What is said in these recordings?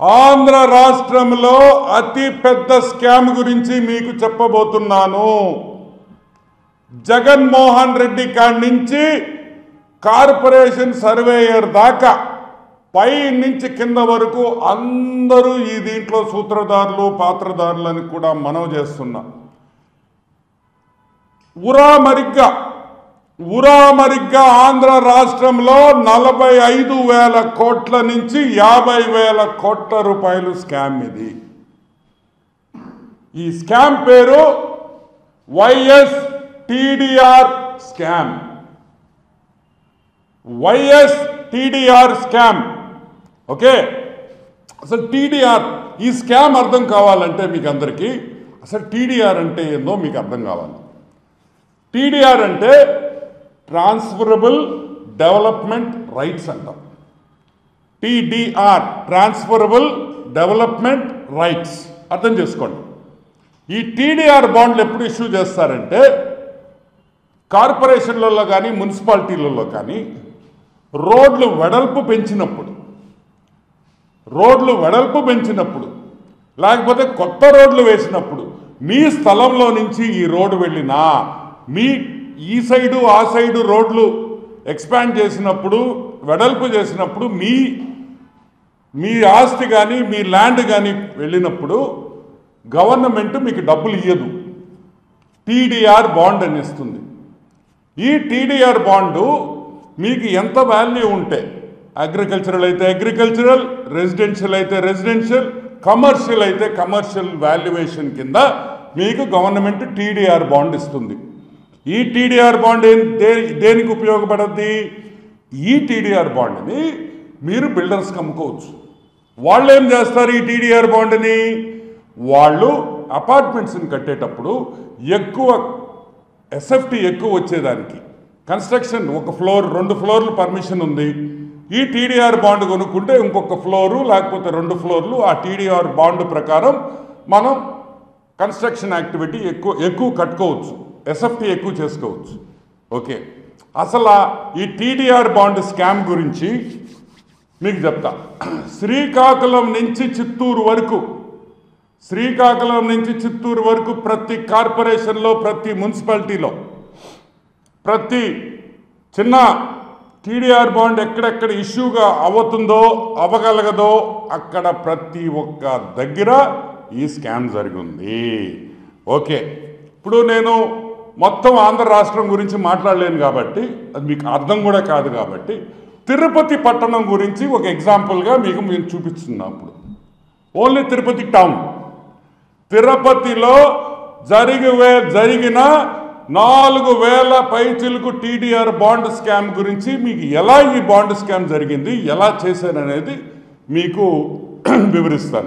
ఆంధ్ర రాష్ట్రంలో అతి పెద్ద స్కామ్ గురించి మీకు చెప్పబోతున్నాను జగన్మోహన్ రెడ్డి కాడి నుంచి కార్పొరేషన్ సర్వేయర్ దాకా పై నుంచి కింద వరకు అందరూ ఈ దీంట్లో సూత్రధారులు పాత్రధారులు అని కూడా మనవి చేస్తున్నా ఉరామరిగ్గా ఉరామరిగ్గా ఆంధ్ర రాష్ట్రంలో నలభై ఐదు వేల కోట్ల నుంచి యాభై వేల కోట్ల రూపాయలు స్కామ్ ఇది ఈ స్కామ్ పేరు YS TDR scam YS TDR scam okay అసలు టీడీఆర్ ఈ స్కామ్ అర్థం కావాలంటే మీకు అందరికీ అసలు టీడీఆర్ అంటే ఏందో మీకు అర్థం కావాలి టీడీఆర్ అంటే ట్రాన్స్ఫరబుల్ డెవలప్మెంట్ రైట్స్ అంటాం టీడీఆర్ ట్రాన్స్ఫరబుల్ డెవలప్మెంట్ రైట్స్ అర్థం చేసుకోండి ఈ టీడీఆర్ బాండ్లు ఎప్పుడు ఇష్యూ చేస్తారంటే కార్పొరేషన్లలో కానీ మున్సిపాలిటీలలో కానీ రోడ్లు వెడల్పు పెంచినప్పుడు రోడ్లు వెడల్పు పెంచినప్పుడు లేకపోతే కొత్త రోడ్లు వేసినప్పుడు మీ స్థలంలో నుంచి ఈ రోడ్డు వెళ్ళినా మీ ఈ సైడు ఆ సైడు రోడ్లు ఎక్స్పాండ్ చేసినప్పుడు వెడల్పు చేసినప్పుడు మీ మీ ఆస్తి కానీ మీ ల్యాండ్ కానీ వెళ్ళినప్పుడు గవర్నమెంట్ మీకు డబ్బులు ఇయ్యదు టీడీఆర్ బాండ్ అని ఇస్తుంది ఈ టీడీఆర్ బాండు మీకు ఎంత వాల్యూ ఉంటే అగ్రికల్చరల్ అయితే అగ్రికల్చరల్ రెసిడెన్షియల్ అయితే రెసిడెన్షియల్ కమర్షియల్ అయితే కమర్షియల్ వాల్యుయేషన్ కింద మీకు గవర్నమెంట్ టీడీఆర్ బాండ్ ఇస్తుంది ఈ టీడీఆర్ బాండ్ ఏం- దే- దేనికి ఉపయోగపడద్ది ఈ టీడీఆర్ బాండ్ని మీరు బిల్డర్స్కి అమ్ముకోవచ్చు వాళ్ళు ఏం చేస్తారు ఈ టీడీఆర్ బాండ్ని వాళ్ళు అపార్ట్మెంట్స్ని కట్టేటప్పుడు ఎక్కువ ఎస్ఎఫ్టీ ఎక్కువ వచ్చేదానికి కన్స్ట్రక్షన్ ఒక ఫ్లోర్ రెండు ఫ్లోర్లు పర్మిషన్ ఉంది ఈ టీడీఆర్ బాండ్ కొనుక్కుంటే ఇంకొక ఫ్లోరు లేకపోతే రెండు ఫ్లోర్లు ఆ టీడీఆర్ బాండ్ ప్రకారం మనం కన్స్ట్రక్షన్ యాక్టివిటీ ఎక్కువ ఎక్కువ కట్టుకోవచ్చు ఎస్ఎఫ్టీ ఎక్కువ చేసుకోవచ్చు ఓకే అసలు ఆ ఈ టీడీఆర్ బాండ్ స్కామ్ గురించి మీకు చెప్తా శ్రీకాకుళం నుంచి చిత్తూరు వరకు శ్రీకాకుళం నుంచి చిత్తూరు వరకు ప్రతి కార్పొరేషన్లో ప్రతి మున్సిపాలిటీలో ప్రతి చిన్న టీడీఆర్ బాండ్ ఎక్కడెక్కడ ఇష్యూగా అవుతుందో అవ్వగలగదో అక్కడ ప్రతి ఒక్క దగ్గర ఈ స్కామ్ జరిగింది ఓకే ఇప్పుడు నేను మొత్తం ఆంధ్ర రాష్ట్రం గురించి మాట్లాడలేను కాబట్టి అది మీకు అర్థం కూడా కాదు కాబట్టి తిరుపతి పట్టణం గురించి ఒక ఎగ్జాంపుల్గా మీకు మేము చూపిస్తున్నాం ఇప్పుడు ఓన్లీ తిరుపతి టౌన్ తిరుపతిలో జరిగి వే- జరిగిన నాలుగు వేల పైచిలకు టీడీఆర్ బాండ్ స్కామ్ గురించి మీకు ఎలా ఈ బాండ్ స్కామ్ జరిగింది ఎలా చేశారనేది మీకు వివరిస్తాను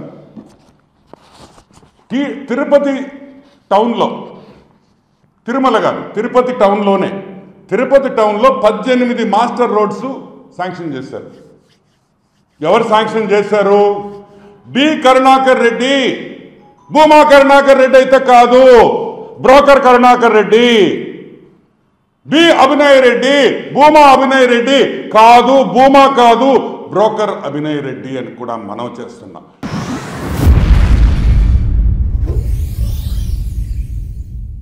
టి- తిరుపతి టౌన్లో తిరుమల కాదు తిరుపతి టౌన్లోనే తిరుపతి టౌన్లో పద్దెనిమిది మాస్టర్ రోడ్స్ శాంక్షన్ చేశారు ఎవరు శాంక్షన్ చేశారు బి కరుణాకర్ రెడ్డి భూమా కరుణాకర్ రెడ్డి అయితే కాదు బ్రోకర్ కరుణాకర్ రెడ్డి బి అభినయ్ రెడ్డి భూమా అభినయ్ రెడ్డి కాదు భూమా కాదు బ్రోకర్ అభినయ్ రెడ్డి అని కూడా మనం చేస్తున్నాం